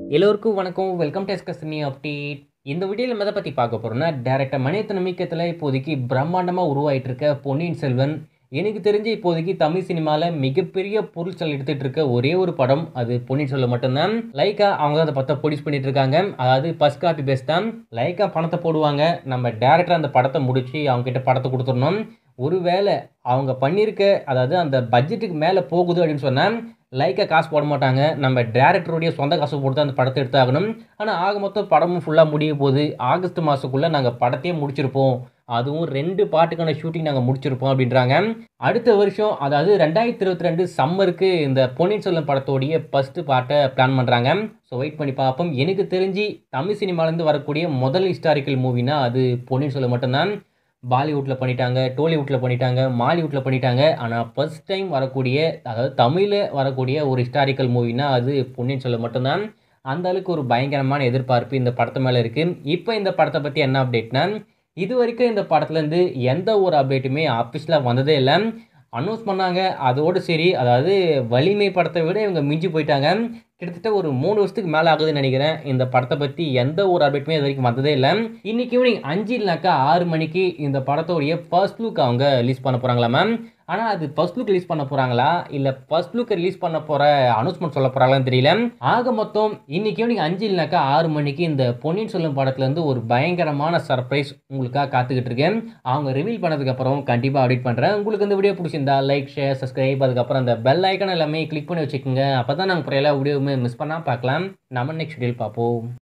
எல்லோருக்கும் வணக்கம் welcome to எஸ்கஸ்னி update இந்த வீடியோவில் நம்ம எதை பற்றி பார்க்க போகிறோம்னா டேரக்டர் மணியத்தன மிக்கத்தில் இப்போதைக்கு பிரம்மாண்டமாக உருவாயிட்டு இருக்க பொன்னியின் செல்வன் எனக்கு தெரிஞ்சு இப்போதைக்கு தமிழ் சினிமாவில் மிகப்பெரிய பொருட்கள் எடுத்துகிட்டு இருக்க ஒரே ஒரு படம் அது பொன்னியின் செல்வன் மட்டும்தான் லைக்கா அவங்க தான் அதை பற்றி ப்ரொடியூஸ் பண்ணிட்டு இருக்காங்க அதாவது ஃபர்ஸ்ட் காப்பி பேஸ் தான் லைக்கா பணத்தை போடுவாங்க நம்ம டேரக்டர் அந்த படத்தை முடிச்சு அவங்க கிட்ட படத்தை கொடுத்துடணும் ஒருவேளை அவங்க பண்ணியிருக்க அதாவது அந்த பட்ஜெட்டுக்கு மேலே போகுது அப்படின்னு சொன்னால் லைக்கா காசு போட மாட்டாங்க நம்ம டேரக்டருடைய சொந்த காசு போட்டு தான் அந்த படத்தை எடுத்தாகணும் ஆனால் ஆக மொத்தம் படமும் ஃபுல்லாக முடிய போகுது ஆகஸ்ட் மாதத்துக்குள்ளே நாங்கள் படத்தையே முடிச்சிருப்போம் அதுவும் ரெண்டு பாட்டுக்கான ஷூட்டிங் நாங்கள் முடிச்சிருப்போம் அப்படின்றாங்க அடுத்த வருஷம் அதாவது ரெண்டாயிரத்தி இருபத்தி ரெண்டு சம்மருக்கு இந்த பொன்னியின் செல்வன் படத்தோடைய ஃபஸ்ட்டு பாட்டை பிளான் பண்ணுறாங்க ஸோ வெயிட் பண்ணி பார்ப்போம் எனக்கு தெரிஞ்சு தமிழ் சினிமாலேருந்து வரக்கூடிய முதல் ஹிஸ்டாரிக்கல் மூவினா அது பொன்னியின் செல்வன் மட்டும்தான் பாலிவுட்டில் பண்ணிட்டாங்க டோலிவுட்டில் பண்ணிட்டாங்க மாலிவுட்டில் பண்ணிட்டாங்க ஆனால் ஃபர்ஸ்ட் டைம் வரக்கூடிய அதாவது தமிழில் வரக்கூடிய ஒரு ஹிஸ்டாரிக்கல் மூவினா அது பொன்னியின் செல்வன் மட்டும்தான் அந்த அளவுக்கு ஒரு பயங்கரமான எதிர்பார்ப்பு இந்த படத்து மேலே இருக்குது இப்போ இந்த படத்தை பற்றி என்ன அப்டேட்னா இது வரைக்கும் இந்த படத்துலேருந்து எந்த ஒரு அப்டேட்டுமே ஆஃபீஸில் வந்ததே இல்லை அனௌன்ஸ் பண்ணாங்க அதோடு சரி அதாவது வலிமை படத்தை விட இவங்க மிஞ்சி போயிட்டாங்க கிட்டத்தட்ட ஒரு மூணு வருஷத்துக்கு மேலே ஆகுதுன்னு நினைக்கிறேன் இந்த படத்தை பற்றி எந்த ஒரு அப்டேட்டுமே இது வரைக்கும் வந்ததே இல்லை இன்னைக்கு ஈவினிங் அஞ்சு இல்லைனாக்கா ஆறு மணிக்கு இந்த படத்தோடைய ஃபர்ஸ்ட் லுக் அவங்க ரிலீஸ் பண்ண போகிறாங்களா மேம் ஆனால் அது ஃபர்ஸ்ட் லுக் ரிலீஸ் பண்ண போகிறாங்களா இல்லை ஃபர்ஸ்ட் லுக் ரிலீஸ் பண்ண போகிற அனௌன்ஸ்மெண்ட் சொல்ல போகிறாங்களான்னு தெரியல ஆக மொத்தம் இன்னைக்கு ஈவினிங் அஞ்சு இல்லைனாக்கா ஆறு மணிக்கு இந்த பொன்னியின் செல்வன் படத்துலேருந்து ஒரு பயங்கரமான சர்ப்ரைஸ் உங்களுக்காக காத்துக்கிட்டு இருக்கேன் அவங்க ரிவீல் பண்ணதுக்கப்புறம் கண்டிப்பாக அப்டேட் பண்ணுறேன் உங்களுக்கு இந்த வீடியோ பிடிச்சிருந்தா லைக் ஷேர் சப்ஸ்கிரைப் அதுக்கப்புறம் அந்த பெல் ஐக்கன் எல்லாமே கிளிக் பண்ணி வச்சுக்கோங்க அப்போ தான் நாங்கள் எல்லா வீடியோவுமே மிஸ் பண்ணால் பார்க்கலாம் நம்ம நெக்ஸ்ட் வீடியோவில் பார்ப்போம்